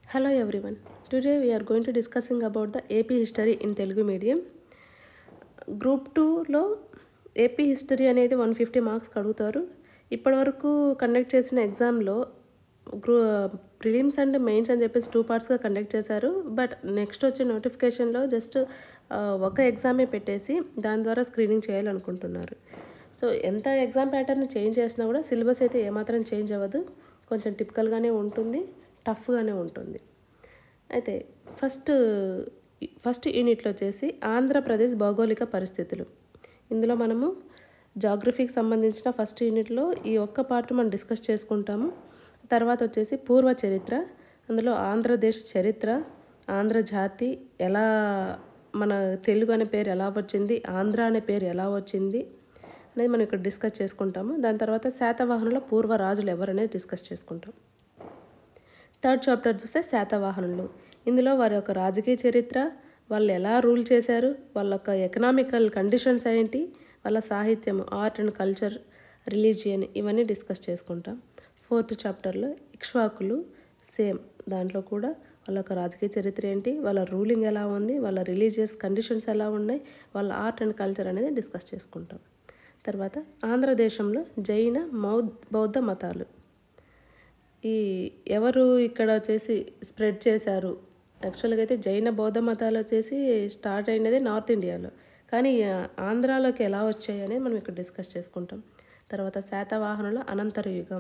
Hello everyone. Today we are going to discussing about the AP history in Telugu medium. Group టూలో AP history అనేది one fifty marks అడుగుతారు ఇప్పటివరకు conduct చేసిన ఎగ్జామ్లో గ్రూ prelims and mains అని చెప్పేసి two పార్ట్స్గా కండక్ట్ చేశారు బట్ నెక్స్ట్ వచ్చే నోటిఫికేషన్లో జస్ట్ ఒక ఎగ్జామే పెట్టేసి దాని ద్వారా స్క్రీనింగ్ చేయాలనుకుంటున్నారు సో ఎంత ఎగ్జామ్ ప్యాటర్న్ చేంజ్ చేసినా కూడా సిలబస్ అయితే ఏమాత్రం చేంజ్ అవ్వదు కొంచెం టిపికల్గానే ఉంటుంది టఫ్గానే ఉంటుంది అయితే ఫస్ట్ ఫస్ట్ యూనిట్లో వచ్చేసి ఆంధ్రప్రదేశ్ భౌగోళిక పరిస్థితులు ఇందులో మనము జాగ్రఫీకి సంబంధించిన ఫస్ట్ యూనిట్లో ఈ ఒక్క పార్ట్ మనం డిస్కస్ చేసుకుంటాము తర్వాత వచ్చేసి పూర్వ చరిత్ర అందులో ఆంధ్రదేశ్ చరిత్ర ఆంధ్ర జాతి ఎలా మన తెలుగు అనే పేరు ఎలా వచ్చింది ఆంధ్ర అనే పేరు ఎలా వచ్చింది అనేది మనం ఇక్కడ డిస్కస్ చేసుకుంటాము దాని తర్వాత శాతవాహనుల పూర్వ రాజులు ఎవరు అనేది డిస్కస్ చేసుకుంటాం థర్డ్ చాప్టర్ చూస్తే శాతవాహనులు ఇందులో వారి యొక్క రాజకీయ చరిత్ర వాళ్ళు ఎలా రూల్ చేశారు వాళ్ళ యొక్క ఎకనామికల్ కండిషన్స్ ఏంటి వాళ్ళ సాహిత్యం ఆర్ట్ అండ్ కల్చర్ రిలీజియన్ ఇవన్నీ డిస్కస్ చేసుకుంటాం ఫోర్త్ చాప్టర్లో ఇక్ష్వాకులు సేమ్ దాంట్లో కూడా వాళ్ళ యొక్క రాజకీయ చరిత్ర ఏంటి వాళ్ళ రూలింగ్ ఎలా ఉంది వాళ్ళ రిలీజియస్ కండిషన్స్ ఎలా ఉన్నాయి వాళ్ళ ఆర్ట్ అండ్ కల్చర్ అనేది డిస్కస్ చేసుకుంటాం తర్వాత ఆంధ్రదేశంలో జైన మౌ బౌద్ధ మతాలు ఈ ఎవరు ఇక్కడ వచ్చేసి స్ప్రెడ్ చేశారు యాక్చువల్గా అయితే జైన బౌద్ధ మతాలు వచ్చేసి స్టార్ట్ అయినది నార్త్ ఇండియాలో కానీ ఆ, ఆంధ్రాలోకి ఎలా వచ్చాయి అనేది మనం ఇక్కడ డిస్కస్ చేసుకుంటాం తర్వాత శాతవాహనుల అనంతర యుగం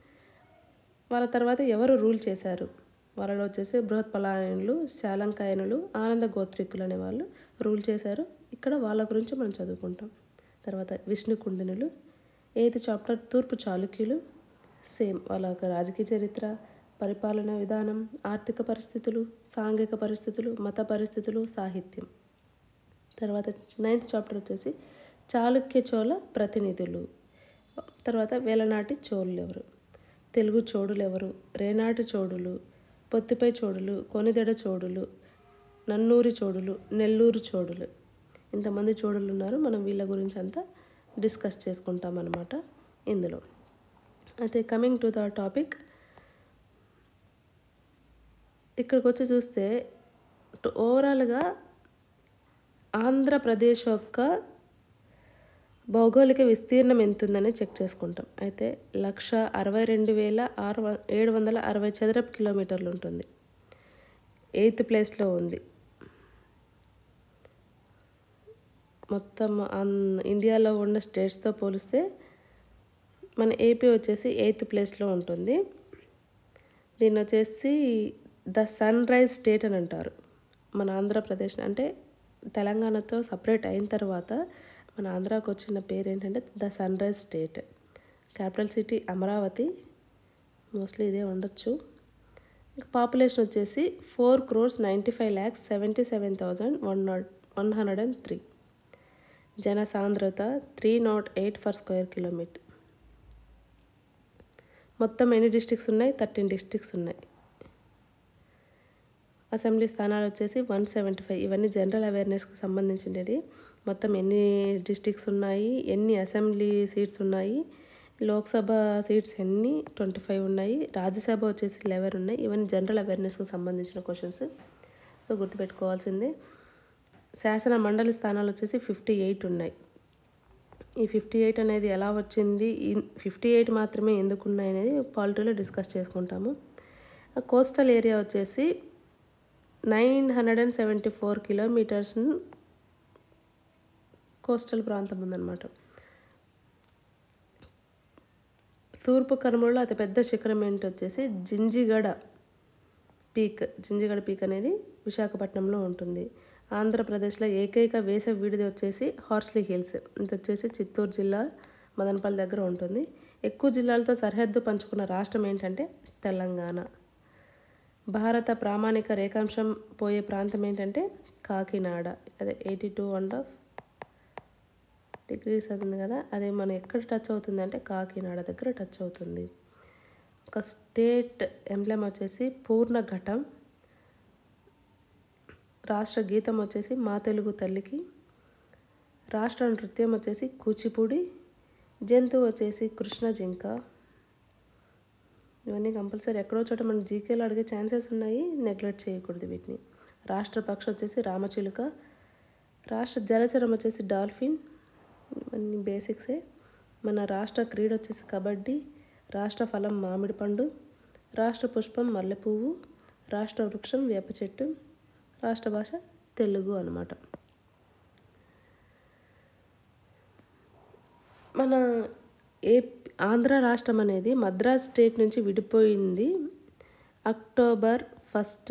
వాళ్ళ తర్వాత ఎవరు రూల్ చేశారు వాళ్ళలో వచ్చేసి బృహత్పలాయనులు శాలంకాయనులు ఆనంద గోత్రికులు అనే వాళ్ళు రూల్ చేశారు ఇక్కడ వాళ్ళ గురించి మనం చదువుకుంటాం తర్వాత విష్ణుకుండినులు ఎయిత్ చాప్టర్ తూర్పు చాళుక్యులు సేమ్ వాళ్ళ యొక్క రాజకీయ చరిత్ర పరిపాలన విధానం ఆర్థిక పరిస్థితులు సాంఘిక పరిస్థితులు మత పరిస్థితులు సాహిత్యం తర్వాత నైన్త్ చాప్టర్ వచ్చేసి చాళుక్య చోళ ప్రతినిధులు తర్వాత వేలనాటి చోళులు ఎవరు తెలుగు చోడులు ఎవరు రేనాటి చోడులు పొత్తిపై చోడులు కొనిదెడ చోడులు నన్నూరి చోడులు నెల్లూరు చోడులు ఇంతమంది చోడులు ఉన్నారు మనం వీళ్ళ గురించి అంతా డిస్కస్ చేసుకుంటాం అన్నమాట ఇందులో అయితే కమింగ్ టు ద టాపిక్ ఇక్కడికి వచ్చి చూస్తే ఓవరాల్గా ఆంధ్రప్రదేశ్ యొక్క భౌగోళిక విస్తీర్ణం ఎంత ఉందని చెక్ చేసుకుంటాం అయితే లక్ష అరవై రెండు వేల ఆరు వ ఏడు వందల అరవై చదరపు కిలోమీటర్లు ఉంటుంది ఎయిత్ ప్లేస్లో ఉంది మొత్తం అన్- ఇండియాలో ఉన్న స్టేట్స్తో పోలిస్తే మన ఏపీ వచ్చేసి ఎయిత్ ప్లేస్లో ఉంటుంది దీన్ని వచ్చేసి ద సన్ రైజ్ స్టేట్ అని అంటారు మన ఆంధ్రప్రదేశ్ అంటే తెలంగాణతో సపరేట్ అయిన తర్వాత మన ఆంధ్రాకి వచ్చిన పేరు ఏంటంటే the sun rise state capital city Amaravati mostly ఇదే ఉండొచ్చు ఇంకా పాపులేషన్ వచ్చేసి four crores ninety five lakhs seventy seven thousand one not one hundred and three జన సాంద్రత three not eight per square kilometre మొత్తం ఎన్ని డిస్ట్రిక్ట్స్ ఉన్నాయి థర్టీన్ డిస్ట్రిక్ట్స్ ఉన్నాయి అసెంబ్లీ స్థానాలు వచ్చేసి వన్ సెవెంటీ ఫైవ్ ఇవన్నీ జనరల్ అవేర్నెస్కి సంబంధించినవి మొత్తం ఎన్ని డిస్ట్రిక్ట్స్ ఉన్నాయి ఎన్ని అసెంబ్లీ సీట్స్ ఉన్నాయి లోక్సభ సీట్స్ ఎన్ని ట్వంటీ ఫైవ్ ఉన్నాయి రాజ్యసభ వచ్చేసి లెవెన్ ఉన్నాయి ఇవన్నీ జనరల్ అవేర్నెస్కి సంబంధించిన క్వశ్చన్స్ సో గుర్తుపెట్టుకోవాల్సిందే శాసన మండలి స్థానాలు వచ్చేసి ఫిఫ్టీ ఎయిట్ ఉన్నాయి ఈ ఫిఫ్టీ ఎయిట్ అనేది ఎలా వచ్చింది ఫిఫ్టీ ఎయిట్ మాత్రమే ఎందుకు ఉన్నాయి అనేది పాలిటీలో డిస్కస్ చేసుకుంటాము కోస్టల్ ఏరియా వచ్చేసి nine hundred and seventy four kilometres coastal ప్రాంతం ఉందన్నమాట తూర్పు కనుమలలో అతిపెద్ద శిఖరం ఏంటి వచ్చేసి జింజిగడ పీక్ జింజిగడ పీక్ అనేది విశాఖపట్నంలో ఉంటుంది ఆంధ్రప్రదేశ్లో ఏకైక వేసవి విడిది వచ్చేసి హార్స్లీ హిల్స్ ఇది వచ్చేసి చిత్తూరు జిల్లా మదనపల్లి దగ్గర ఉంటుంది ఎక్కువ జిల్లాలతో సరిహద్దు పంచుకున్న రాష్ట్రం ఏంటంటే తెలంగాణ భారత ప్రామాణిక రేఖాంశం పోయే ప్రాంతం ఏంటంటే కాకినాడ అదే eighty two and half degrees అవుతుంది కదా అది మనం ఎక్కడ టచ్ అవుతుంది అంటే కాకినాడ దగ్గర టచ్ అవుతుంది ఒక స్టేట్ ఎంబ్లెమ్ వచ్చేసి పూర్ణ ఘటం రాష్ట్ర గీతం వచ్చేసి మా తెలుగు తల్లికి రాష్ట్ర నృత్యం వచ్చేసి కూచిపూడి జంతువు వచ్చేసి కృష్ణ జింక ఇవన్నీ కంపల్సరీ ఎక్కడో చోట మనం జీకేలో అడిగే ఛాన్సెస్ ఉన్నాయి నెగ్లెక్ట్ చేయకూడదు వీటిని రాష్ట్ర పక్షి వచ్చేసి రామచిలుక రాష్ట్ర జలచరం వచ్చేసి డాల్ఫిన్ ఇవన్నీ బేసిక్సే మన రాష్ట్ర క్రీడ వచ్చేసి కబడ్డీ రాష్ట్ర ఫలం మామిడి పండు రాష్ట్ర పుష్పం మల్లెపువ్వు రాష్ట్ర వృక్షం వేప చెట్టు రాష్ట్ర భాష తెలుగు అన్నమాట మన ఏ ఆంధ్ర రాష్ట్రం అనేది మద్రాస్ స్టేట్ నుంచి విడిపోయింది అక్టోబర్ ఫస్ట్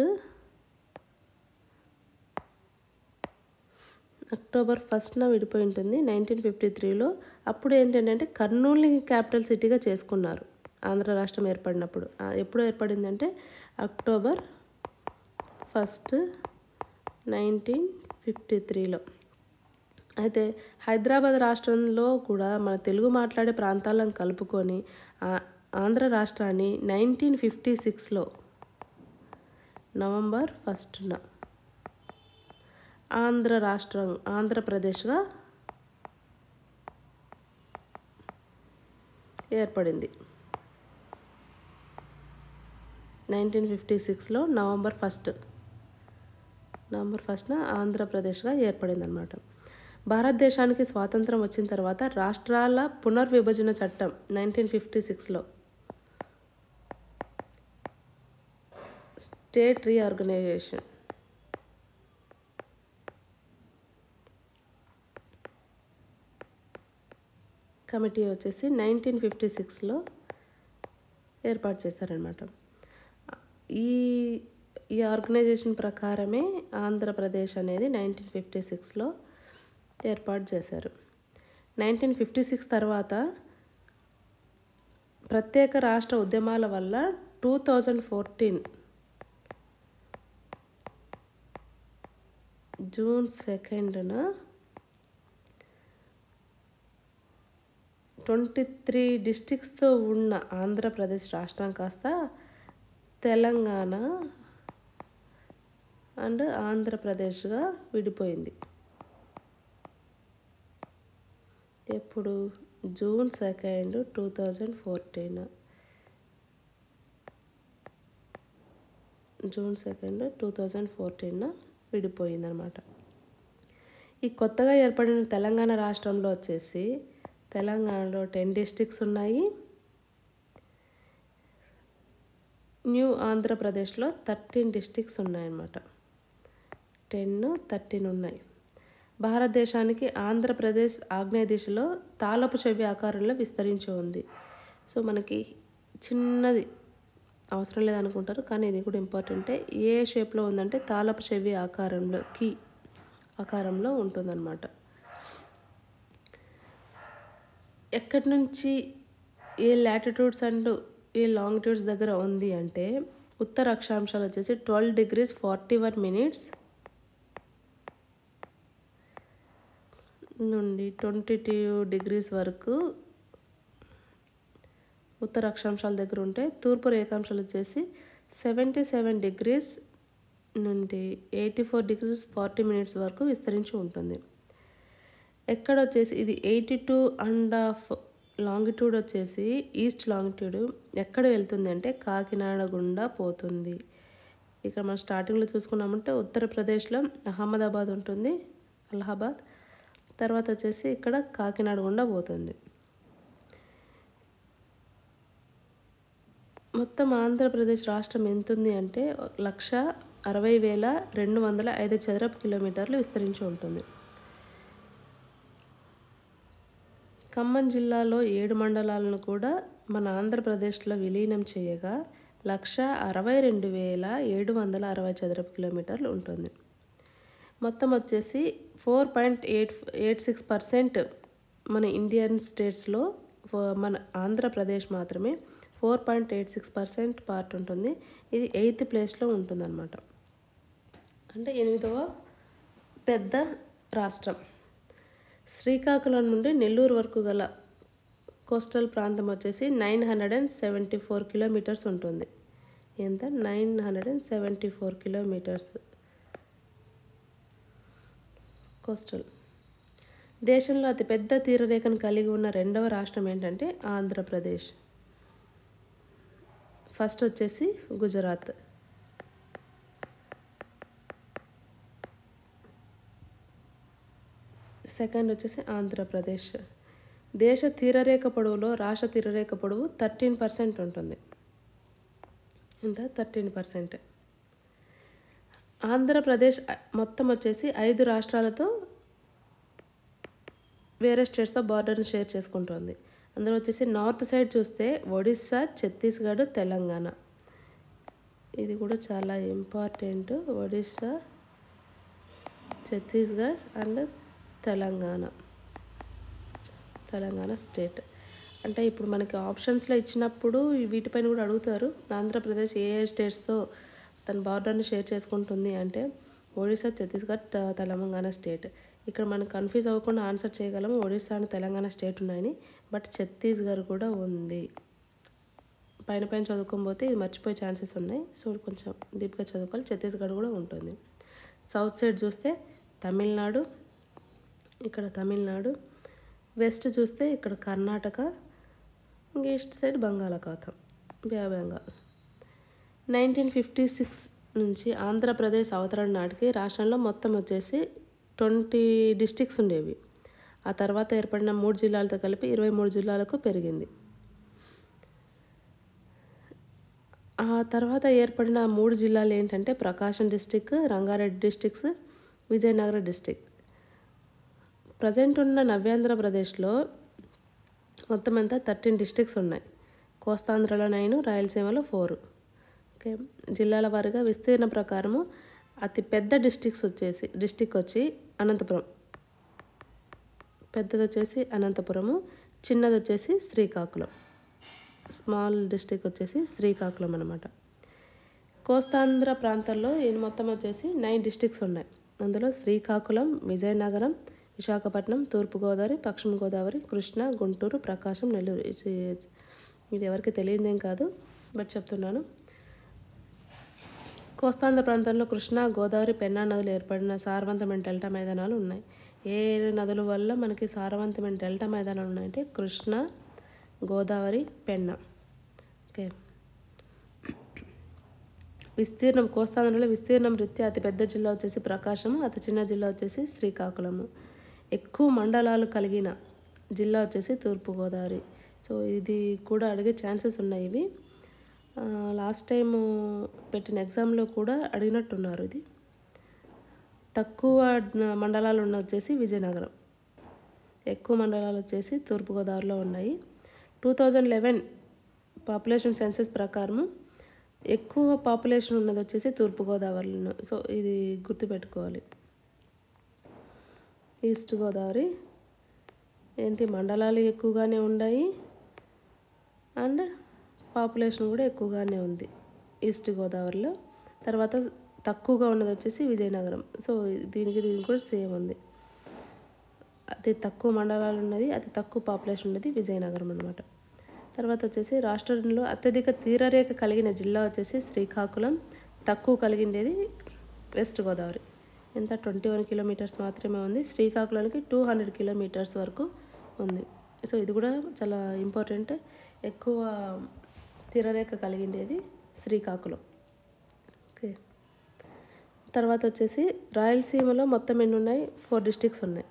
అక్టోబర్ ఫస్ట్న విడిపోయి ఉంటుంది నైన్టీన్ ఫిఫ్టీ త్రీలో అప్పుడు ఏంటంటే కర్నూలుని క్యాపిటల్ సిటీగా చేసుకున్నారు ఆంధ్ర రాష్ట్రం ఏర్పడినప్పుడు ఆ, ఎప్పుడు ఏర్పడిందంటే అక్టోబర్ ఫస్ట్ నైన్టీన్ ఫిఫ్టీ త్రీలో అయితే హైదరాబాద్ రాష్ట్రంలో కూడా మన తెలుగు మాట్లాడే ప్రాంతాలను కలుపుకొని ఆ- ఆంధ్ర రాష్ట్రాన్ని నైన్టీన్ ఫిఫ్టీ సిక్స్లో నవంబర్ ఫస్ట్న ఆంధ్ర రాష్ట్రం ఆంధ్రప్రదేశ్గా ఏర్పడింది నైన్టీన్ ఫిఫ్టీ సిక్స్లో నవంబర్ ఫస్ట్ నవంబర్ ఫస్ట్న ఆంధ్రప్రదేశ్గా ఏర్పడింది అనమాట భారతదేశానికి స్వాతంత్రం వచ్చిన తర్వాత రాష్ట్రాల పునర్విభజన చట్టం నైన్టీన్ ఫిఫ్టీ సిక్స్లో స్టేట్ రీఆర్గనైజేషన్ కమిటీ వచ్చేసి నైన్టీన్ ఫిఫ్టీ సిక్స్లో ఏర్పాటు చేశారనమాట ఈ ఈ ఆర్గనైజేషన్ ప్రకారమే ఆంధ్రప్రదేశ్ అనేది నైన్టీన్ ఫిఫ్టీ సిక్స్లో ఏర్పాటు చేశారు నైన్టీన్ ఫిఫ్టీ సిక్స్ తర్వాత ప్రత్యేక రాష్ట్ర ఉద్యమాల వల్ల టూ థౌజండ్ ఫోర్టీన్ జూన్ సెకండ్న ట్వంటీ త్రీ డిస్టిక్స్తో ఉన్న ఆంధ్రప్రదేశ్ రాష్ట్రం కాస్త తెలంగాణ అండ్ ఆంధ్రప్రదేశ్గా విడిపోయింది ఎప్పుడు June second two thousand fourteen June second two thousand fourteen విడిపోయిందనమాట ఈ కొత్తగా ఏర్పడిన తెలంగాణ రాష్ట్రంలో వచ్చేసి తెలంగాణలో టెన్ డిస్టిక్స్ ఉన్నాయి న్యూ ఆంధ్రప్రదేశ్లో థర్టీన్ డిస్టిక్స్ ఉన్నాయన్నమాట టెన్ థర్టీన్ ఉన్నాయి భారతదేశానికి ఆంధ్రప్రదేశ్ ఆగ్నేయ దిశలో తాళపు చెవి ఆకారంలో విస్తరించి ఉంది సో మనకి చిన్నది అవసరం లేదనుకుంటారు కానీ ఇది కూడా ఇంపార్టెంటే ఏ షేప్లో ఉందంటే తాళపు చెవి ఆకారంలో కీ ఆకారంలో ఉంటుందన్నమాట ఎక్కడి నుంచి ఏ లాటిట్యూడ్స్ అండ్ ఏ లాంగిట్యూడ్స్ దగ్గర ఉంది అంటే ఉత్తర అక్షాంశాలు వచ్చేసి twelve degrees forty one minutes నుండి ట్వంటీ టూ డిగ్రీస్ వరకు ఉత్తర అక్షాంశాల దగ్గర ఉంటే తూర్పు రేఖాంశాలు వచ్చేసి సెవెంటీ సెవెన్ డిగ్రీస్ నుండి eighty four degrees forty minutes వరకు విస్తరించి ఉంటుంది ఎక్కడ వచ్చేసి ఇది eighty two and half longitude వచ్చేసి ఈస్ట్ లాంగిట్యూడ్ ఎక్కడ వెళ్తుంది అంటే కాకినాడ గుండా పోతుంది ఇక్కడ మనం స్టార్టింగ్లో చూసుకున్నామంటే ఉత్తరప్రదేశ్లో అహ్మదాబాద్ ఉంటుంది అలహాబాద్ తర్వాత వచ్చేసి ఇక్కడ కాకినాడ గుండా పోతుంది మొత్తం ఆంధ్రప్రదేశ్ రాష్ట్రం ఎంత ఉంది అంటే లక్ష అరవై వేల రెండు వందల ఐదు చదరపు కిలోమీటర్లు విస్తరించి ఉంటుంది ఖమ్మం జిల్లాలో ఏడు మండలాలను కూడా మన ఆంధ్రప్రదేశ్లో విలీనం చేయగా లక్ష అరవై రెండు వేల ఏడు వందల అరవై చదరపు కిలోమీటర్లు ఉంటుంది మొత్తం వచ్చేసి four point eight eight six percent మన ఇండియన్ స్టేట్స్లో ఫో- మన ఆంధ్రప్రదేశ్ మాత్రమే four point eight six percent part ఉంటుంది ఇది ఎయిత్ ప్లేస్లో ఉంటుందన్నమాట అంటే ఎనిమిదవ పెద్ద రాష్ట్రం శ్రీకాకుళం నుండి నెల్లూరు వరకు గల కోస్టల్ ప్రాంతం వచ్చేసి nine hundred and seventy four kilometres ఉంటుంది ఎంత nine hundred and seventy four kilometres coastal దేశంలో అతిపెద్ద తీరరేఖను కలిగి ఉన్న రెండవ రాష్ట్రం ఏంటంటే ఆంధ్రప్రదేశ్ ఫస్ట్ వచ్చేసి గుజరాత్ సెకండ్ వచ్చేసి ఆంధ్రప్రదేశ్ దేశ తీరరేఖ పొడవులో రాష్ట్ర తీరరేఖ పొడవు థర్టీన్ పర్సెంట్ ఉంటుంది ఎంత థర్టీన్ పర్సెంట్ ఆంధ్రప్రదేశ్ మొత్తం వచ్చేసి ఐదు రాష్ట్రాలతో వేరే స్టేట్స్తో బార్డర్ని షేర్ చేసుకుంటుంది అందులో వచ్చేసి నార్త్ సైడ్ చూస్తే ఒడిస్సా ఛత్తీస్గఢ్ తెలంగాణ ఇది కూడా చాలా important Odisha Chhattisgarh and Telangana Telangana state అంటే ఇప్పుడు మనకి ఆప్షన్స్లో ఇచ్చినప్పుడు వీటిపైన కూడా అడుగుతారు ఆంధ్రప్రదేశ్ ఏ ఏ స్టేట్స్తో తన బార్డర్ని షేర్ చేసుకుంటుంది అంటే ఒడిశా ఛత్తీస్గఢ్ త- తెలంగాణ స్టేట్ ఇక్కడ మనం కన్ఫ్యూజ్ అవ్వకుండా ఆన్సర్ చేయగలము ఒడిశా అండ్ తెలంగాణ స్టేట్ ఉన్నాయని బట్ ఛత్తీస్గఢ్ కూడా ఉంది పైన పైన చదువుకోకపోతే ఇది మర్చిపోయే ఛాన్సెస్ ఉన్నాయి సో కొంచెం డీప్గా చదువుకోవాలి ఛత్తీస్గఢ్ కూడా ఉంటుంది సౌత్ సైడ్ చూస్తే తమిళనాడు ఇక్కడ తమిళనాడు వెస్ట్ చూస్తే ఇక్కడ కర్ణాటక ఇంక ఈస్ట్ సైడ్ బంగాళాఖాతం bay of Bengal nineteen fifty six నుంచి ఆంధ్రప్రదేశ్ అవతరణ నాటికి రాష్ట్రంలో మొత్తం వచ్చేసి ట్వంటీ డిస్టిక్స్ ఉండేవి ఆ తర్వాత ఏర్పడిన మూడు జిల్లాలతో కలిపి ఇరవై మూడు జిల్లాలకు పెరిగింది ఆ తర్వాత ఏర్పడిన మూడు జిల్లాలు ఏంటంటే Prakasam district Rangareddy districts Vizianagaram district present ఉన్న నవ్యాంధ్రప్రదేశ్లో మొత్తం అంతా థర్టీన్ డిస్టిక్స్ ఉన్నాయి కోస్తాంధ్రలో నైన్ రాయలసీమలో ఫోర్ ఓకే జిల్లాల వారీగా విస్తీర్ణ ప్రకారము అతి పెద్ద డిస్టిక్స్ వచ్చేసి డిస్టిక్ వచ్చి అనంతపురం పెద్దది వచ్చేసి అనంతపురము చిన్నది వచ్చేసి శ్రీకాకుళం స్మాల్ డిస్టిక్ వచ్చేసి శ్రీకాకుళం అనమాట కోస్తాంధ్ర ప్రాంతాల్లో ఇది మొత్తం వచ్చేసి నైన్ డిస్టిక్స్ ఉన్నాయి అందులో శ్రీకాకుళం విజయనగరం విశాఖపట్నం తూర్పుగోదావరి పశ్చిమ గోదావరి కృష్ణా గుంటూరు ప్రకాశం నెల్లూరు ఇది- ఇది ఎవరికి తెలియదేం కాదు బట్ చెప్తున్నాను కోస్తాంధ్ర ప్రాంతంలో కృష్ణా గోదావరి పెన్నా నదులు ఏర్పడిన సారవంతమైన డెల్టా మైదానాలు ఉన్నాయి ఏ ఏ నదుల వల్ల మనకి సారవంతమైన డెల్టా మైదానాలు ఉన్నాయంటే కృష్ణా గోదావరి పెన్నా ఓకే విస్తీర్ణం కోస్తాంధ్రలో విస్తీర్ణం రీత్యా అతిపెద్ద జిల్లా వచ్చేసి ప్రకాశము అతి చిన్న జిల్లా వచ్చేసి శ్రీకాకుళము ఎక్కువ మండలాలు కలిగిన జిల్లా వచ్చేసి తూర్పుగోదావరి సో ఇది కూడా అడిగే ఛాన్సెస్ ఉన్నాయి ఇవి లాస్ట్ టైం పెట్టిన ఎగ్జామ్లో కూడా అడిగినట్టున్నారు ఇది తక్కువ న- మండలాలు ఉన్న వచ్చేసి విజయనగరం ఎక్కువ మండలాలు వచ్చేసి తూర్పుగోదావరిలో ఉన్నాయి two thousand eleven population census ప్రకారము ఎక్కువ పాపులేషన్ ఉన్నది వచ్చేసి తూర్పుగోదావరిలో సో ఇది గుర్తుపెట్టుకోవాలి ఈస్ట్ గోదావరి ఏంటి మండలాలు ఎక్కువగానే ఉన్నాయి అండ్ పాపులేషన్ కూడా ఎక్కువగానే ఉంది ఈస్ట్ గోదావరిలో తర్వాత తక్కువగా ఉన్నది వచ్చేసి విజయనగరం సో దీనికి దీనికి కూడా సేమ్ ఉంది అతి తక్కువ మండలాలు ఉన్నది అతి తక్కువ పాపులేషన్ ఉన్నది విజయనగరం అనమాట తర్వాత వచ్చేసి రాష్ట్రంలో అత్యధిక తీరరేఖ కలిగిన జిల్లా వచ్చేసి శ్రీకాకుళం తక్కువ కలిగిండేది వెస్ట్ గోదావరి ఎంత ట్వంటీ వన్ కిలోమీటర్స్ మాత్రమే ఉంది శ్రీకాకుళానికి టూ హండ్రెడ్ కిలోమీటర్స్ వరకు ఉంది సో ఇది కూడా చాలా ఇంపార్టెంట్ ఎక్కువ తీరరేఖ కలిగిండేది శ్రీకాకుళం ఓకే తర్వాత వచ్చేసి రాయలసీమలో మొత్తం ఎన్ని ఉన్నాయి ఫోర్ డిస్టిక్స్ ఉన్నాయి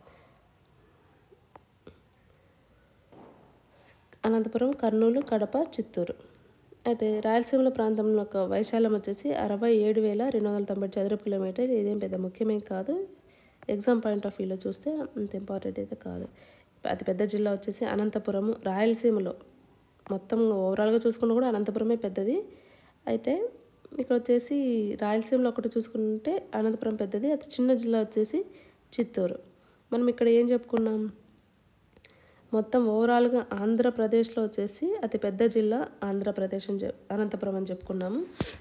అనంతపురం కర్నూలు కడప చిత్తూరు అయితే రాయలసీమల ప్రాంతంలో ఒక వైశాల్యం వచ్చేసి అరవై ఏడు వేల రెండు వందల తొంభై చదరపు కిలోమీటర్ ఇదేం పెద్ద ముఖ్యమేం కాదు ఎగ్జామ్ పాయింట్ ఆఫ్ వ్యూలో చూస్తే అంత ఇంపార్టెంట్ అయితే కాదు అతి పెద్ద జిల్లా వచ్చేసి అనంతపురము రాయలసీమలో మొత్తం ఓవరాల్గా చూసుకున్నా కూడా అనంతపురమే పెద్దది అయితే ఇక్కడ వచ్చేసి రాయలసీమలో ఒకటి చూసుకుంటే అనంతపురం పెద్దది అతి చిన్న జిల్లా వచ్చేసి చిత్తూరు మనం ఇక్కడ ఏం చెప్పుకున్నాం మొత్తం ఓవరాల్గా ఆంధ్రప్రదేశ్లో వచ్చేసి అతి పెద్ద జిల్లా ఆంధ్రప్రదేశ్ అని చెప్ అనంతపురం అని చెప్పుకున్నాము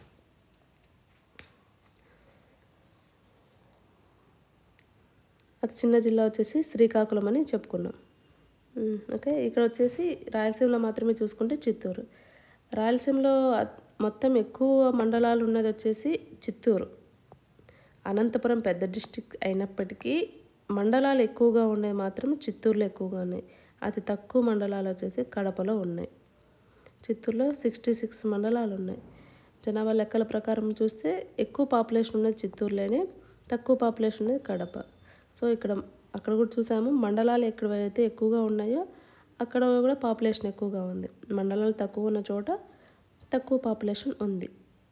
అతి చిన్న జిల్లా వచ్చేసి శ్రీకాకుళం అని చెప్పుకున్నాం ఉమ్, ఓకే ఇక్కడ వచ్చేసి రాయలసీమలో మాత్రమే చూసుకుంటే చిత్తూరు రాయలసీమలో అత్- మొత్తం ఎక్కువ మండలాలు ఉన్నది వచ్చేసి చిత్తూరు అనంతపురం పెద్ద డిస్టిక్ అయినప్పటికీ మండలాలు ఎక్కువగా ఉండేవి మాత్రం చిత్తూరులో ఎక్కువగా ఉన్నాయి అతి తక్కువ మండలాలు వచ్చేసి కడపలో ఉన్నాయి చిత్తూరులో సిక్స్టీ సిక్స్ మండలాలు ఉన్నాయి జనాభా లెక్కల ప్రకారం చూస్తే ఎక్కువ పాపులేషన్ ఉన్నది చిత్తూరులోనే తక్కువ పాపులేషన్ ఉన్నది కడప సో ఇక్కడ అక్కడ కూడా చూసాము మండలాలు ఎక్కడైతే ఎక్కువగా ఉన్నాయో అక్కడ కూడా పాపులేషన్ ఎక్కువగా ఉంది మండలాలు తక్కువ ఉన్న చోట తక్కువ పాపులేషన్ ఉంది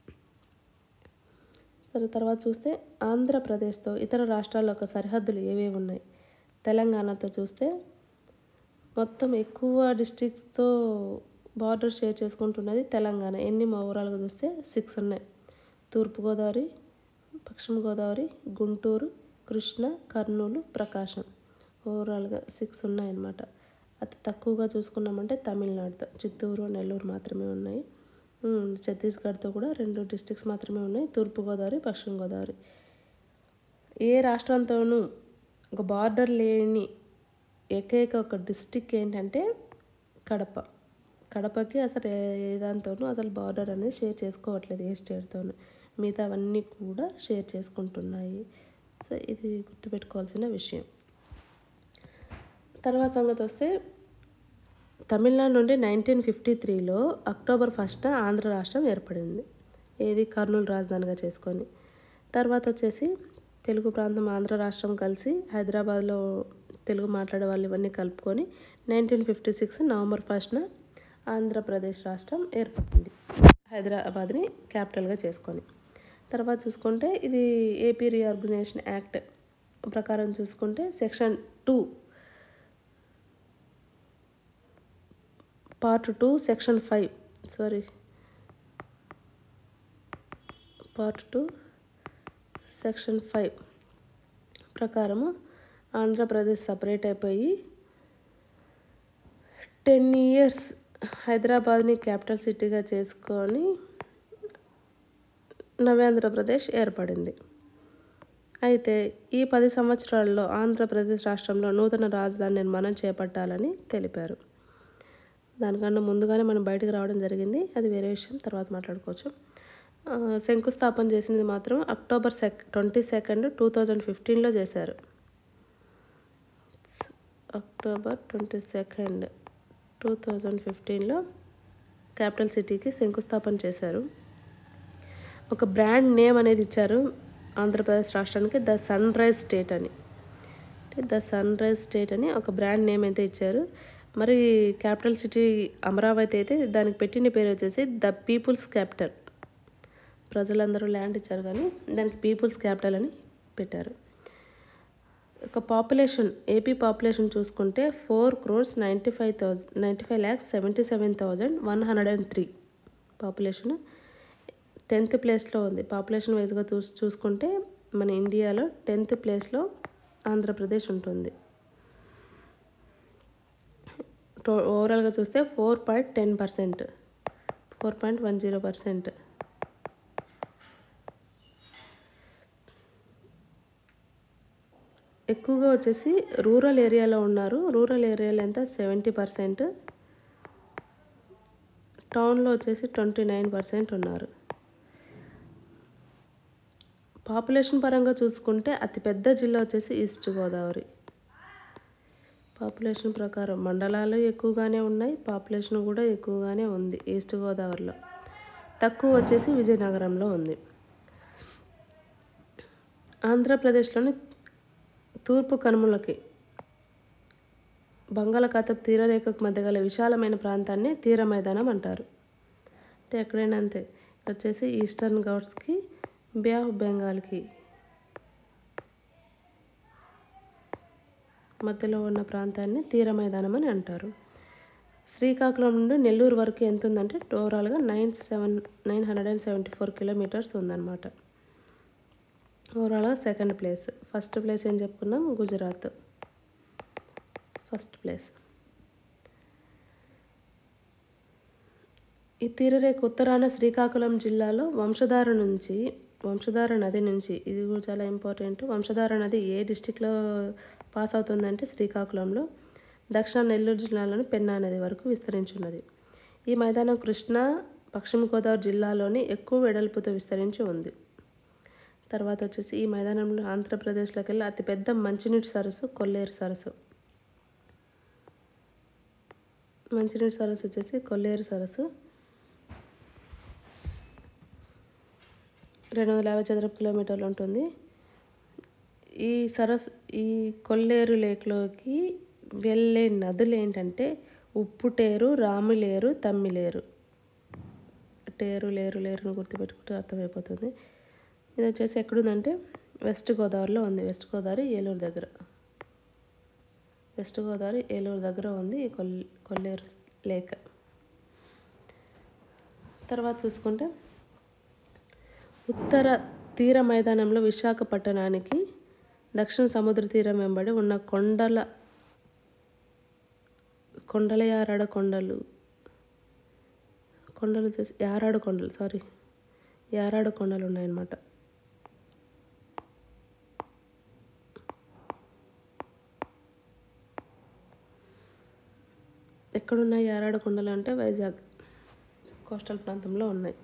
సరే తర్వాత చూస్తే ఆంధ్రప్రదేశ్తో ఇతర రాష్ట్రాల యొక్క సరిహద్దులు ఏవేవి ఉన్నాయి తెలంగాణతో చూస్తే మొత్తం ఎక్కువ డిస్ట్రిక్ట్స్తో బార్డర్ షేర్ చేసుకుంటున్నది తెలంగాణ ఎన్ని ఓవరాల్గా చూస్తే సిక్స్ ఉన్నాయి తూర్పుగోదావరి పశ్చిమ గోదావరి గుంటూరు కృష్ణ కర్నూలు ప్రకాశం ఓవరాల్గా సిక్స్ ఉన్నాయన్నమాట అతి తక్కువగా చూసుకున్నామంటే తమిళనాడుతో చిత్తూరు నెల్లూరు మాత్రమే ఉన్నాయి ఉమ్, ఛత్తీస్గఢ్తో కూడా రెండు డిస్ట్రిక్ట్స్ మాత్రమే ఉన్నాయి తూర్పుగోదావరి పశ్చిమ గోదావరి ఏ రాష్ట్రంతోనూ ఒక బార్డర్ లేని ఏకైక ఒక డిస్టిక్ ఏంటంటే కడప కడపకి అసలు ఏ ఏ దాంతోనూ అసలు బార్డర్ అనేది షేర్ చేసుకోవట్లేదు ఏ స్టేట్తోనూ మిగతా అవన్నీ కూడా షేర్ చేసుకుంటున్నాయి సో ఇది గుర్తుపెట్టుకోవాల్సిన విషయం తర్వాత సంగతి వస్తే తమిళనాడు నుండి నైన్టీన్ ఫిఫ్టీ త్రీలో అక్టోబర్ ఫస్ట్న ఆంధ్ర రాష్ట్రం ఏర్పడింది ఏది కర్నూలు రాజధానిగా చేసుకొని తర్వాత వచ్చేసి తెలుగు ప్రాంతం ఆంధ్ర రాష్ట్రం కలిసి హైదరాబాద్లో తెలుగు మాట్లాడే వాళ్ళు ఇవన్నీ కలుపుకొని నైన్టీన్ ఫిఫ్టీ సిక్స్ నవంబర్ ఫస్ట్న ఆంధ్రప్రదేశ్ రాష్ట్రం ఏర్పడింది హైదరాబాద్ని క్యాపిటల్గా చేసుకొని తర్వాత చూసుకుంటే ఇది ఏపీ రీఆర్గనైజేషన్ యాక్ట్ ప్రకారం చూసుకుంటే section two part two section five sorry part two section five ప్రకారము ఆంధ్రప్రదేశ్ సపరేట్ అయిపోయి టెన్ ఇయర్స్ హైదరాబాద్ని క్యాపిటల్ సిటీగా చేసుకొని నవ్యాంధ్రప్రదేశ్ ఏర్పడింది అయితే ఈ పది సంవత్సరాల్లో ఆంధ్రప్రదేశ్ రాష్ట్రంలో నూతన రాజధాని నిర్మాణం చేపట్టాలని తెలిపారు దానికన్నా ముందుగానే మనం బయటకు రావడం జరిగింది అది వేరే విషయం తర్వాత మాట్లాడుకోవచ్చు ఆ, శంకుస్థాపన చేసింది మాత్రం October sec twenty second two thousand ఫిఫ్టీన్లో చేశారు October twenty second two thousand ఫిఫ్టీన్లో క్యాపిటల్ సిటీకి శంకుస్థాపన చేశారు ఒక బ్రాండ్ నేమ్ అనేది ఇచ్చారు ఆంధ్రప్రదేశ్ రాష్ట్రానికి ద సన్ రైజ్ స్టేట్ అని అంటే ద సన్ రైజ్ స్టేట్ అని ఒక బ్రాండ్ నేమ్ అయితే ఇచ్చారు మరి క్యాపిటల్ సిటీ అమరావతి అయితే దానికి పెట్టిన పేరు వచ్చేసి ద పీపుల్స్ క్యాపిటల్ ప్రజలందరూ ల్యాండ్ ఇచ్చారు కానీ దానికి పీపుల్స్ క్యాపిటల్ అని పెట్టారు ఒక పాపులేషన్ ఏపీ పాపులేషన్ చూసుకుంటే four crores ninety five thousand ninety five lakhs seventy seven thousand one hundred and three population tenth ప్లేస్లో ఉంది పాపులేషన్ వైజ్గా చూ చూసుకుంటే మన ఇండియాలో టెన్త్ ప్లేస్లో ఆంధ్రప్రదేశ్ ఉంటుంది టో ఓవరాల్గా చూస్తే four point ten percent four point one zero percent ఎక్కువగా వచ్చేసి రూరల్ ఏరియాలో ఉన్నారు రూరల్ ఏరియాలో ఎంత సెవెంటీ పర్సెంట్ టౌన్లో వచ్చేసి ట్వంటీ నైన్ పర్సెంట్ ఉన్నారు పాపులేషన్ పరంగా చూసుకుంటే అతిపెద్ద జిల్లా వచ్చేసి ఈస్ట్ గోదావరి పాపులేషన్ ప్రకారం మండలాలు ఎక్కువగానే ఉన్నాయి పాపులేషన్ కూడా ఎక్కువగానే ఉంది ఈస్ట్ గోదావరిలో తక్కువ వచ్చేసి విజయనగరంలో ఉంది ఆంధ్రప్రదేశ్లోని తూర్పు కనుమలకి బంగాళాఖాతం తీరరేఖకు మధ్య గల విశాలమైన ప్రాంతాన్ని తీర మైదానం అంటారు అంటే ఎక్కడైనా అంతే వచ్చేసి ఈస్టర్న్ ఘాట్స్కి బే ఆఫ్ బెంగాల్కి మధ్యలో ఉన్న ప్రాంతాన్ని తీర మైదానం అని అంటారు శ్రీకాకుళం నుండి నెల్లూరు వరకు ఎంత ఉందంటే ఓవరాల్గా nine seven nine hundred and seventy four kilometres ఉందన్నమాట ఓవరాల్గా సెకండ్ ప్లేస్ ఫస్ట్ ప్లేస్ ఏం చెప్పుకున్నాం గుజరాత్ ఫస్ట్ ప్లేస్ ఈ తీరరేఖ ఉత్తరాన శ్రీకాకుళం జిల్లాలో వంశధార నుంచి వంశధార నది నుంచి ఇది కూడా చాలా ఇంపార్టెంట్ వంశధార నది ఏ డిస్టిక్లో పాస్ అవుతుందంటే శ్రీకాకుళంలో దక్షిణ నెల్లూరు జిల్లాలోని పెన్నా నది వరకు విస్తరించున్నది ఈ మైదానం కృష్ణా పశ్చిమ గోదావరి జిల్లాలోని ఎక్కువ వెడల్పుతో విస్తరించి ఉంది తర్వాత వచ్చేసి ఈ మైదానంలో ఆంధ్రప్రదేశ్లోకి వెళ్ళి అతిపెద్ద మంచినీటి సరస్సు కొల్లేరు సరస్సు మంచినీటి సరస్సు వచ్చేసి కొల్లేరు సరస్సు రెండు వందల యాభై చదరపు కిలోమీటర్లు ఉంటుంది ఈ సరస్ ఈ కొల్లేరు లేక్లోకి వెళ్ళే నదులు ఏంటంటే ఉప్పుటేరు రాములేరు తమ్మిలేరు టేరు లేరు లేరును గుర్తుపెట్టుకుంటే అర్థమైపోతుంది ఇది వచ్చేసి ఎక్కడుందంటే వెస్ట్ గోదావరిలో ఉంది వెస్ట్ గోదావరి ఏలూరు దగ్గర వెస్ట్ గోదావరి ఏలూరు దగ్గర ఉంది ఈ కొల్ కొల్లేరు లేక్ తర్వాత చూసుకుంటే ఉత్తర తీర మైదానంలో విశాఖపట్టణానికి దక్షిణ సముద్ర తీరం వెంబడి ఉన్న కొండల కొండల యారాడ కొండలు కొండలు చేసి యారాడు కొండలు సారీ యారాడు కొండలు ఉన్నాయన్నమాట ఎక్కడున్నాయి యారాడు కొండలు అంటే వైజాగ్ కోస్టల్ ప్రాంతంలో ఉన్నాయి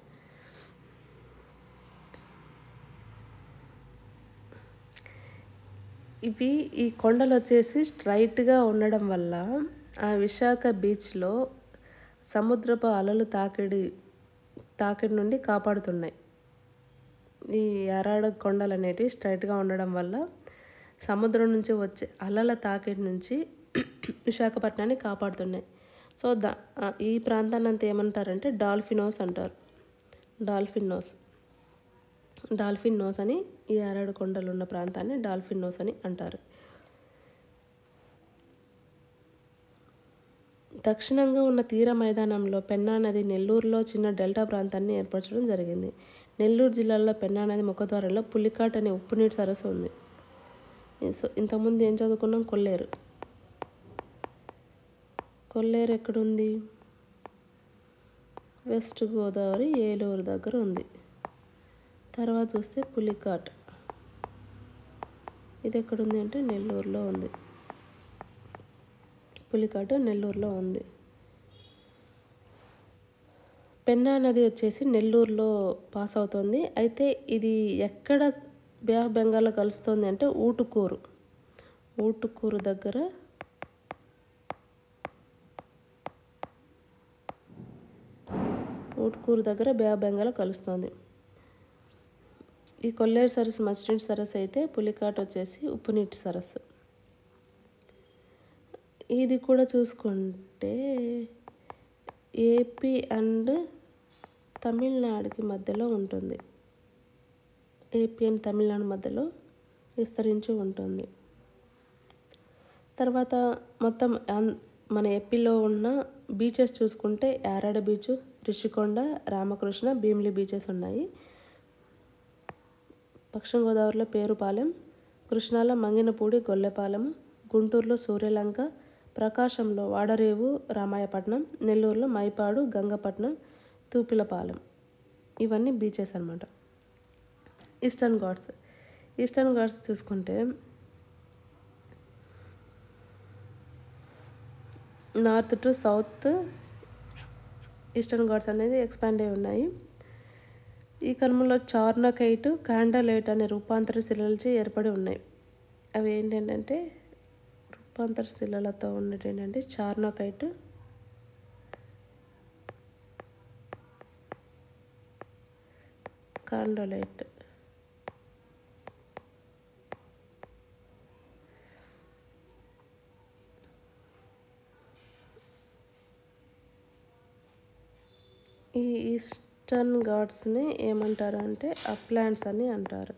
ఇవి ఈ కొండలు వచ్చేసి స్ట్రైట్గా ఉండడం వల్ల ఆ విశాఖ బీచ్లో సముద్రపు అలలు తాకిడి తాకిడి నుండి కాపాడుతున్నాయి ఈ యారాడ కొండలు అనేటివి స్ట్రైట్గా ఉండడం వల్ల సముద్రం నుంచి వచ్చే అలల తాకిడి నుంచి విశాఖపట్నాన్ని కాపాడుతున్నాయి సో దా ఆ, ఈ ప్రాంతాన్ని అంతా ఏమంటారంటే డాల్ఫినోస్ అంటారు డాల్ఫిన్ నోస్ డాల్ఫిన్ నోస్ అని ఈ యారాడు కొండలు ఉన్న ప్రాంతాన్ని డాల్ఫిన్ నోస్ అని అంటారు దక్షిణంగా ఉన్న తీర మైదానంలో పెన్నా నది నెల్లూరులో చిన్న డెల్టా ప్రాంతాన్ని ఏర్పరచడం జరిగింది నెల్లూరు జిల్లాలో పెన్నా నది ముఖద్వారంలో పులికాట్ అనే ఉప్పునీటి సరస్సు ఉంది ఈ సో ఇంతకుముందు ఏం చదువుకున్నాం కొల్లేరు కొల్లేరు ఎక్కడుంది వెస్ట్ గోదావరి ఏలూరు దగ్గర ఉంది తర్వాత చూస్తే పులికాట్ ఇది ఎక్కడుంది అంటే నెల్లూరులో ఉంది పులికాటు నెల్లూరులో ఉంది పెన్నా నది వచ్చేసి నెల్లూరులో పాస్ అవుతుంది అయితే ఇది ఎక్కడ బే ఆఫ్ బెంగాల్లో కలుస్తుంది అంటే ఊటుకూరు ఊటుకూరు దగ్గర ఊటుకూరు దగ్గర బే ఆఫ్ బెంగాల్ కలుస్తుంది ఈ కొల్లేరు సరస్సు మస్టింట్ సరస్సు అయితే పులికాట్ వచ్చేసి ఉప్పునీటి సరస్సు ఇది కూడా చూసుకుంటే ఏపీ అండ్ తమిళనాడుకి మధ్యలో ఉంటుంది ఏపీ అండ్ తమిళనాడు మధ్యలో విస్తరించి ఉంటుంది తర్వాత మొత్తం అన్- మన ఏపీలో ఉన్న బీచెస్ చూసుకుంటే యారాడ బీచ్ రిషికొండ రామకృష్ణ భీమిలి బీచెస్ ఉన్నాయి పశ్చిమ గోదావరిలో పేరుపాలెం కృష్ణాలో మంగినపూడి గొల్లెపాలెం గుంటూరులో సూర్యలంక ప్రకాశంలో వాడరేవు రామాయపట్నం నెల్లూరులో మైపాడు గంగపట్నం తూపిలపాలెం ఇవన్నీ బీచెస్ అన్నమాట ఈస్టర్న్ ఘాట్స్ ఈస్టర్న్ ఘాట్స్ చూసుకుంటే north to south eastern ghats అనేది ఎక్స్పాండ్ అయి ఉన్నాయి ఈ కనుమలో చార్నకైట్ కాండలైట్ అనే రూపాంతర శిలలచే ఏర్పడి ఉన్నాయి అవి ఏంటంటే రూపాంతర శిలలతో ఉన్నది ఏంటంటే చార్నకైట్ కాండలైట్ ఈ ఈస్టర్న్ ఘాట్స్ని ఏమంటారు అంటే అప్లాంట్స్ అని అంటారు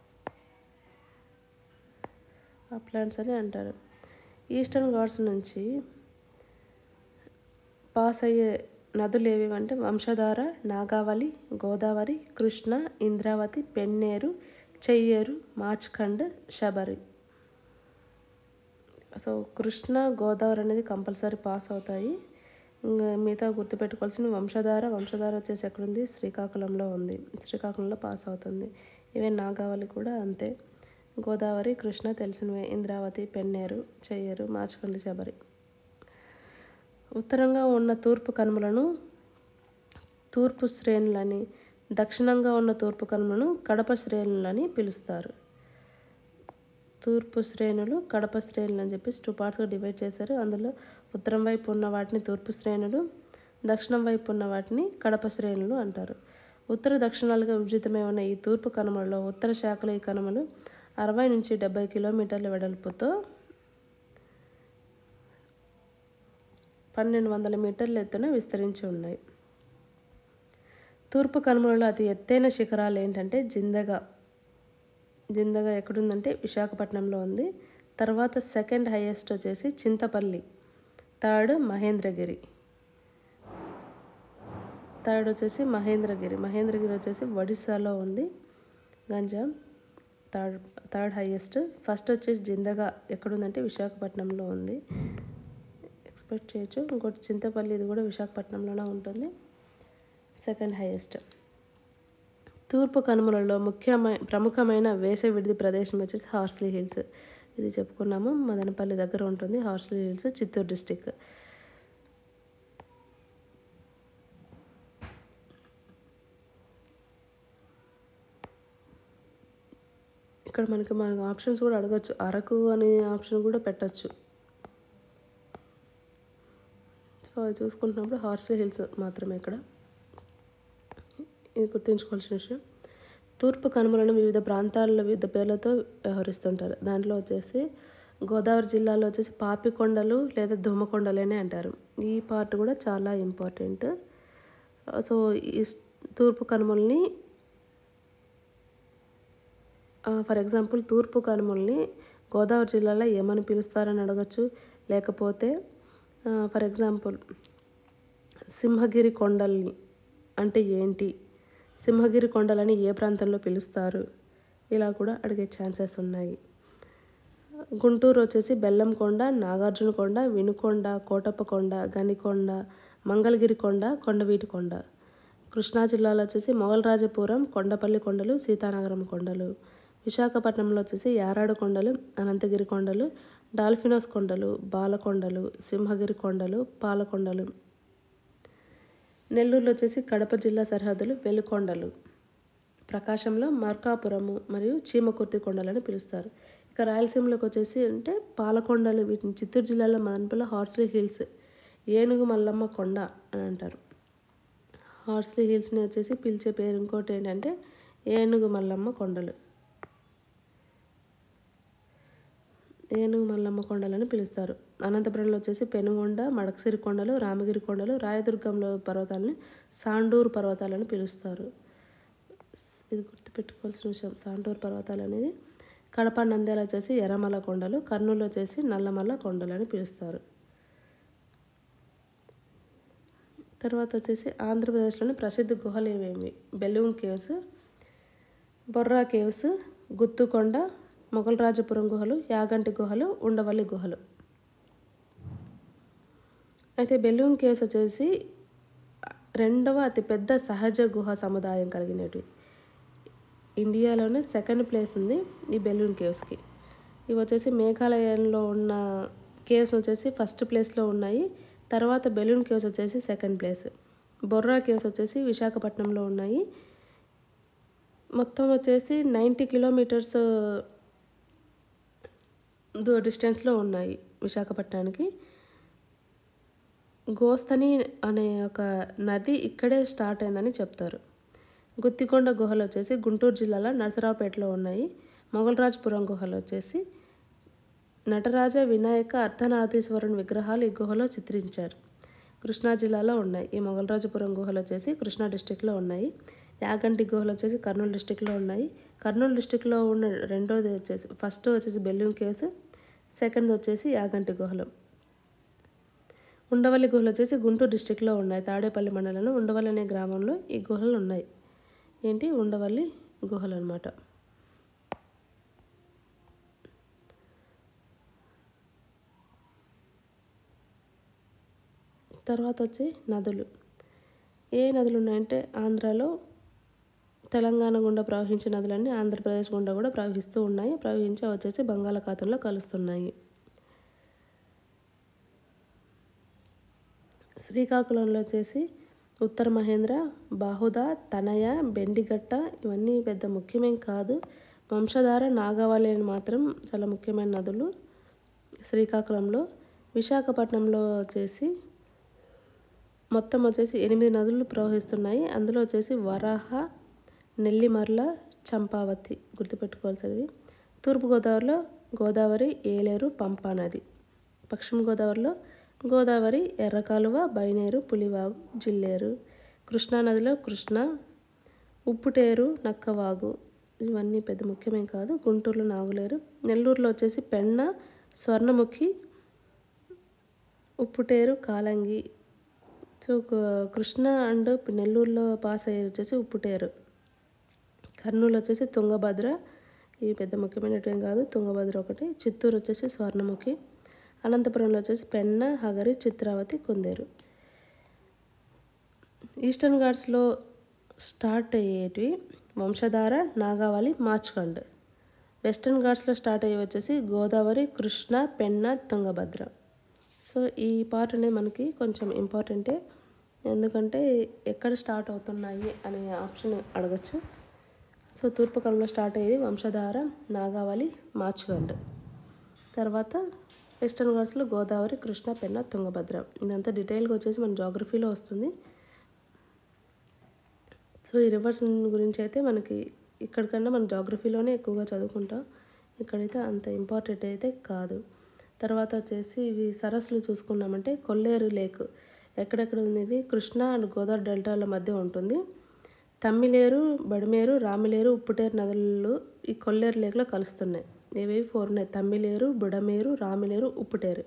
అప్లాంట్స్ అని అంటారు ఈస్టర్న్ ఘాట్స్ నుంచి పాస్ అయ్యే నదులు ఏవి అంటే వంశధార నాగావళి గోదావరి కృష్ణ ఇంద్రావతి పెన్నేరు చెయ్యేరు మార్చ్ఖండ్ శబరి సో కృష్ణ గోదావరి అనేది కంపల్సరీ పాస్ అవుతాయి ఇంకా మిగతా గుర్తుపెట్టుకోవాల్సిన వంశధార వంశధార వచ్చేసి ఎక్కడుంది శ్రీకాకుళంలో ఉంది శ్రీకాకుళంలో పాస్ అవుతుంది ఈవెన్ నాగావళి కూడా అంతే గోదావరి కృష్ణ తెలిసినవే ఇంద్రావతి పెన్నేరు చెయ్యేరు మార్చకండి శబరి ఉత్తరంగా ఉన్న తూర్పు కనుమలను తూర్పు శ్రేణులని దక్షిణంగా ఉన్న తూర్పు కనుమలను కడప శ్రేణులని పిలుస్తారు తూర్పు శ్రేణులు కడప శ్రేణులు అని చెప్పేసి టూ పార్ట్స్గా డివైడ్ చేశారు అందులో ఉత్తరం వైపు ఉన్న వాటిని తూర్పు శ్రేణులు దక్షిణం వైపు ఉన్న వాటిని కడప శ్రేణులు అంటారు ఉత్తర దక్షిణాలుగా విభజితమై ఉన్న ఈ తూర్పు కనుమలలో ఉత్తర శాఖలో ఈ కనుమలు అరవై నుంచి డెబ్బై కిలోమీటర్ల వెడల్పుతో పన్నెండు వందల మీటర్ల ఎత్తున విస్తరించి ఉన్నాయి తూర్పు కనుమలలో అతి ఎత్తైన శిఖరాలు ఏంటంటే జిందగా జిందగా ఎక్కడుందంటే విశాఖపట్నంలో ఉంది తర్వాత సెకండ్ హైయెస్ట్ వచ్చేసి చింతపల్లి థర్డ్ మహేంద్రగిరి థర్డ్ వచ్చేసి మహేంద్రగిరి మహేంద్రగిరి వచ్చేసి ఒడిస్సాలో ఉంది Ganjam third third highest first వచ్చేసి జిందగా ఎక్కడుందంటే విశాఖపట్నంలో ఉంది ఎక్స్పెక్ట్ చేయొచ్చు ఇంకోటి చింతపల్లి ఇది కూడా విశాఖపట్నంలోనే ఉంటుంది సెకండ్ హైయెస్ట్ తూర్పు కనుమలలో ముఖ్యమైన ప్రముఖమైన వేసవి విడిది ప్రదేశం వచ్చేసి హార్స్లీ హిల్స్ ఇది చెప్పుకున్నాము మదనపల్లి దగ్గర ఉంటుంది హార్స్లీ హిల్స్ చిత్తూరు డిస్టిక్ ఇక్కడ మనకి మన ఆప్షన్స్ కూడా అడగచ్చు అరకు అనే ఆప్షన్ కూడా పెట్టచ్చు సో అది చూసుకుంటున్నప్పుడు హార్స్లీ హిల్స్ మాత్రమే ఇక్కడ ఇది గుర్తుంచుకోవాల్సిన విషయం తూర్పు కనుమలను వివిధ ప్రాంతాల్లో వివిధ పేర్లతో వ్యవహరిస్తుంటారు దాంట్లో వచ్చేసి గోదావరి జిల్లాలో వచ్చేసి పాపికొండలు లేదా దుమ్మకొండలు అని అంటారు ఈ పార్ట్ కూడా చాలా ఇంపార్టెంట్ సో ఈ స్- తూర్పు కనుమల్ని ఫర్ ఎగ్జాంపుల్ తూర్పు కనుమల్ని గోదావరి జిల్లాలో ఏమని పిలుస్తారని అడగచ్చు లేకపోతే ఫర్ ఎగ్జాంపుల్ సింహగిరి కొండల్ని అంటే ఏంటి సింహగిరి కొండలని ఏ ప్రాంతంలో పిలుస్తారు ఇలా కూడా అడిగే ఛాన్సెస్ ఉన్నాయి గుంటూరు వచ్చేసి బెల్లంకొండ నాగార్జునకొండ వినుకొండ కోటప్పకొండ గనికొండ మంగళగిరి కొండ కొండవీటి కొండ కృష్ణా జిల్లాలో వచ్చేసి మొగలరాజపురం కొండపల్లి కొండలు సీతానగరం కొండలు విశాఖపట్నంలో వచ్చేసి యారాడు కొండలు అనంతగిరి కొండలు డాల్ఫినోస్ కొండలు బాలకొండలు సింహగిరి కొండలు పాలకొండలు నెల్లూరులో వచ్చేసి కడప జిల్లా సరిహద్దులు వెలుకొండలు ప్రకాశంలో మార్కాపురము మరియు చీమకుర్తి కొండలని పిలుస్తారు ఇక రాయలసీమలోకి వచ్చేసి అంటే పాలకొండలు వీటిని చిత్తూరు జిల్లాలో మదనపల్లి హార్స్లీ హిల్స్ ఏనుగు మల్లమ్మ కొండ అని అంటారు హార్స్లీ హిల్స్ని వచ్చేసి పిలిచే పేరు ఇంకోటి ఏంటంటే ఏనుగు మల్లమ్మ కొండలు ఏనుగు మల్లమ్మ కొండలని పిలుస్తారు అనంతపురంలో వచ్చేసి పెనుగొండ మడకసిరి కొండలు రామగిరి కొండలు రాయదుర్గంలో పర్వతాలని సాండూరు పర్వతాలని పిలుస్తారు ఇది గుర్తుపెట్టుకోవాల్సిన విషయం సాండూరు పర్వతాలు అనేది కడప నంద్యాల వచ్చేసి ఎర్రమల కొండలు కర్నూలు వచ్చేసి నల్లమల్ల కొండలు అని పిలుస్తారు తర్వాత వచ్చేసి ఆంధ్రప్రదేశ్లోని ప్రసిద్ధ గుహలు ఏమేమి బెలూన్ కేవ్స్ బొర్రా కేవ్స్ గుత్తుకొండ మొగలరాజపురం గుహలు యాగంటి గుహలు ఉండవల్లి గుహలు అయితే బెలూన్ కేవ్స్ వచ్చేసి రెండవ అతిపెద్ద సహజ గుహ సముదాయం కలిగినవి ఇండియాలోనే సెకండ్ ప్లేస్ ఉంది ఈ బెలూన్ కేవ్స్కి ఇవి వచ్చేసి మేఘాలయంలో ఉన్న కేవ్స్ వచ్చేసి ఫస్ట్ ప్లేస్లో ఉన్నాయి తర్వాత బెలూన్ కేవ్స్ వచ్చేసి సెకండ్ ప్లేస్ బొర్రా కేవ్స్ వచ్చేసి విశాఖపట్నంలో ఉన్నాయి మొత్తం వచ్చేసి నైంటీ కిలోమీటర్స్ దో డిస్టెన్స్లో ఉన్నాయి విశాఖపట్నానికి గోస్తని అనే ఒక నది ఇక్కడే స్టార్ట్ అయిందని చెప్తారు గుత్తికొండ గుహలు వచ్చేసి గుంటూరు జిల్లాలో నరసరావుపేటలో ఉన్నాయి మొగలరాజపురం గుహలు వచ్చేసి నటరాజ వినాయక అర్ధనాథీశ్వరుని విగ్రహాలు ఈ గుహలో చిత్రించారు కృష్ణా జిల్లాలో ఉన్నాయి ఈ మొగలరాజపురం గుహలు వచ్చేసి కృష్ణా డిస్టిక్లో ఉన్నాయి యాగంటి గుహలు వచ్చేసి కర్నూలు డిస్టిక్లో ఉన్నాయి కర్నూలు డిస్టిక్లో ఉన్న రెండోది వచ్చేసి ఫస్ట్ వచ్చేసి బెల్లూన్ కేవ్స్ సెకండ్ వచ్చేసి యాగంటి గుహలు ఉండవల్లి గుహలు వచ్చేసి గుంటూరు డిస్టిక్లో ఉన్నాయి తాడేపల్లి మండలంలో ఉండవల్లి అనే గ్రామంలో ఈ గుహలు ఉన్నాయి ఏంటి ఉండవల్లి గుహలు అనమాట తర్వాత వచ్చి నదులు ఏ నదులు ఉన్నాయంటే ఆంధ్రాలో తెలంగాణ గుండా ప్రవహించే నదులన్నీ ఆంధ్రప్రదేశ్ గుండా కూడా ప్రవహిస్తూ ఉన్నాయి ప్రవహించి అవి వచ్చేసి బంగాళాఖాతంలో కలుస్తున్నాయి శ్రీకాకుళంలో వచ్చేసి ఉత్తర మహేంద్ర బాహుద తనయ బెండిగట్ట ఇవన్నీ పెద్ద ముఖ్యమేం కాదు వంశధార నాగవాలి అని మాత్రం చాలా ముఖ్యమైన నదులు శ్రీకాకుళంలో విశాఖపట్నంలో వచ్చేసి మొత్తం వచ్చేసి ఎనిమిది నదులు ప్రవహిస్తున్నాయి అందులో వచ్చేసి వరాహ నెల్లిమర్ల చంపావతి గుర్తుపెట్టుకోవాల్సినవి తూర్పుగోదావరిలో గోదావరి ఏలేరు పంపా నది పశ్చిమ గోదావరిలో గోదావరి ఎర్రకాలువ బైనేరు పులివాగు జిల్లేరు కృష్ణానదిలో కృష్ణ ఉప్పుటేరు నక్కవాగు ఇవన్నీ పెద్ద ముఖ్యమేం కాదు గుంటూరులో నాగులేరు నెల్లూరులో వచ్చేసి పెన్న స్వర్ణముఖి ఉప్పుటేరు కాలంగి సో క- కృష్ణ అండ్ నెల్లూరులో పాస్ అయ్యేది వచ్చేసి ఉప్పుటేరు కర్నూలు వచ్చేసి తుంగభద్ర ఇవి పెద్ద ముఖ్యమైనటువంటి కాదు తుంగభద్ర ఒకటి చిత్తూరు వచ్చేసి స్వర్ణముఖి అనంతపురంలో వచ్చేసి పెన్న హగరి చిత్రావతి కొందేరు ఈస్టర్న్ ఘాట్స్లో స్టార్ట్ అయ్యేటివి వంశధార నాగావళి మార్చ్కండ్ వెస్టర్న్ ఘాట్స్లో స్టార్ట్ అయ్యి వచ్చేసి గోదావరి కృష్ణ పెన్న తుంగభద్ర సో ఈ పార్ట్ అనేది మనకి కొంచెం ఇంపార్టెంటే ఎందుకంటే ఎక్కడ స్టార్ట్ అవుతున్నాయి అనే ఆప్షన్ అడగచ్చు సో తూర్పు కాలంలో స్టార్ట్ అయ్యేది వంశధార నాగావళి మార్చ్గండ్ తర్వాత వెస్టర్న్ ఘాట్స్లో గోదావరి కృష్ణ పెన్న తుంగభద్ర ఇదంతా డీటెయిల్గా వచ్చేసి మన జాగ్రఫీలో వస్తుంది సో ఈ రివర్స్ గురించి అయితే మనకి ఇక్కడికన్నా మన జాగ్రఫీలోనే ఎక్కువగా చదువుకుంటాం ఇక్కడైతే అంత ఇంపార్టెంట్ అయితే కాదు తర్వాత వచ్చేసి ఇవి సరస్సులు చూసుకున్నామంటే కొల్లేరు లేక్ ఎక్కడెక్కడ ఉంది ఇది కృష్ణా అండ్ గోదావరి డెల్టాల మధ్య ఉంటుంది తమ్మిలేరు బడిమేరు రామిలేరు ఉప్పుటేరు నదులు ఈ కొల్లేరు లేక్లో కలుస్తున్నాయి ఇవి ఫోర్ ఉన్నాయి తమ్మిలేరు బుడమేరు రామిలేరు ఉప్పుటేరు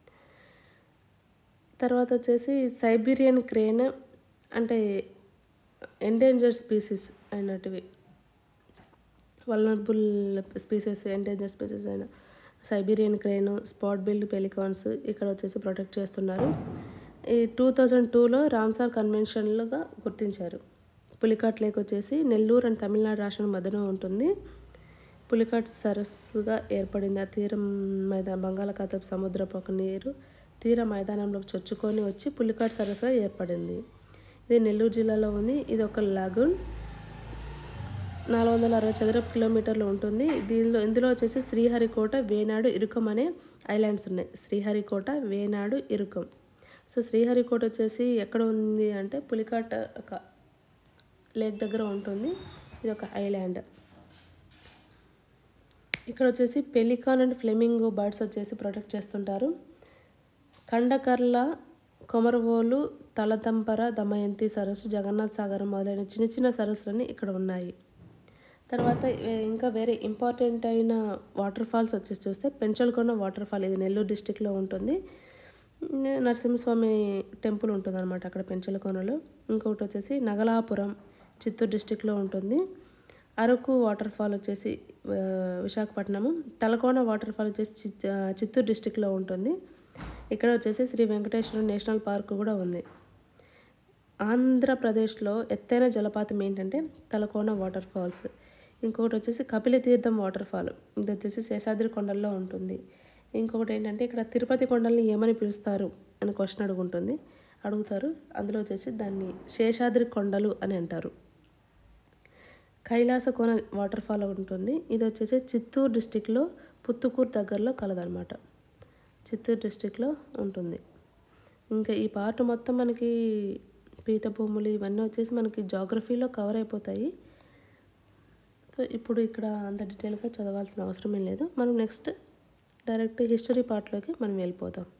తర్వాత వచ్చేసి సైబీరియన్ క్రేన్ అంటే ఎండేంజర్ స్పీసీస్ అయినటివి వల్నరబుల్ స్పీసెస్ ఎండేంజర్ స్పీసెస్ అయిన Siberian crane spot billed pelicans ఇక్కడ వచ్చేసి ప్రొటెక్ట్ చేస్తున్నారు ఈ టూ థౌజండ్ టూలో రామ్సార్ కన్వెన్షన్లుగా గుర్తించారు పులికాట్ లేక్ వచ్చేసి నెల్లూరు అండ్ తమిళనాడు రాష్ట్రం మధ్యన ఉంటుంది పులికాట్ సరస్సుగా ఏర్పడింది ఆ తీరం మైదా బంగాళాఖాతం సముద్రపు ఒక నీరు తీర మైదానంలోకి చొచ్చుకొని వచ్చి పులికాట్ సరస్సుగా ఏర్పడింది ఇది నెల్లూరు జిల్లాలో ఉంది ఇది ఒక లాగూన్ నాలుగు వందల అరవై చదరపు కిలోమీటర్లు ఉంటుంది దీనిలో ఇందులో వచ్చేసి శ్రీహరికోట వేనాడు ఇరుకం అనే ఐలాండ్స్ ఉన్నాయి శ్రీహరికోట వేనాడు ఇరుకం సో శ్రీహరికోట వచ్చేసి ఎక్కడ ఉంది అంటే పులికాట్ ఒక లేక్ దగ్గర ఉంటుంది ఇది ఒక ఐలాండ్ ఇక్కడ వచ్చేసి పెలికాన్ అండ్ ఫ్లెమింగో బర్డ్స్ వచ్చేసి ప్రొటెక్ట్ చేస్తుంటారు కండకర్ల కొమరవోలు తలదంపర దమయంతి సరస్సు జగన్నాథ్ సాగర్ మొదలైన చిన్న చిన్న సరస్సులన్నీ ఇక్కడ ఉన్నాయి తర్వాత వే- ఇంకా వేరే ఇంపార్టెంట్ అయిన వాటర్ ఫాల్స్ వచ్చేసి చూస్తే పెంచల్కొండ వాటర్ ఫాల్ ఇది నెల్లూరు డిస్టిక్లో ఉంటుంది న- నరసింహస్వామి టెంపుల్ ఉంటుంది అనమాట అక్కడ పెంచలకోనలో ఇంకొకటి వచ్చేసి నగలాపురం చిత్తూరు డిస్టిక్లో ఉంటుంది అరకు వాటర్ ఫాల్ వచ్చేసి ఆ, విశాఖపట్నము తలకోన వాటర్ ఫాల్ వచ్చేసి చిత్- ఆ, చిత్తూరు డిస్టిక్లో ఉంటుంది ఇక్కడ వచ్చేసి శ్రీ వెంకటేశ్వర నేషనల్ పార్క్ కూడా ఉంది ఆంధ్రప్రదేశ్లో ఎత్తైన జలపాతం ఏంటంటే తలకోన వాటర్ ఫాల్స్ ఇంకొకటి వచ్చేసి కపిల తీర్థం వాటర్ ఫాల్ ఇది వచ్చేసి శేషాద్రి కొండల్లో ఉంటుంది ఇంకొకటి ఏంటంటే ఇక్కడ తిరుపతి కొండల్ని ఏమని పిలుస్తారు అని క్వశ్చన్ అడుగుంటుంది అడుగుతారు అందులో వచ్చేసి దాన్ని శేషాద్రి కొండలు అని అంటారు కైలాస కోన వాటర్ ఫాల్ ఒకటి ఉంటుంది ఇది వచ్చేసి చిత్తూరు డిస్టిక్లో పుత్తుకూరు దగ్గరలో కలదనమాట చిత్తూరు డిస్టిక్లో ఉంటుంది ఇంకా ఈ పార్ట్ మొత్తం మనకి పీఠభూములు ఇవన్నీ వచ్చేసి మనకి జాగ్రఫీలో కవర్ అయిపోతాయి సో ఇప్పుడు ఇక్కడ అంత డీటెయిల్గా చదవాల్సిన అవసరం ఏం లేదు మనం నెక్స్ట్ డైరెక్ట్ హిస్టరీ పార్ట్లోకి మనం వెళ్ళిపోతాం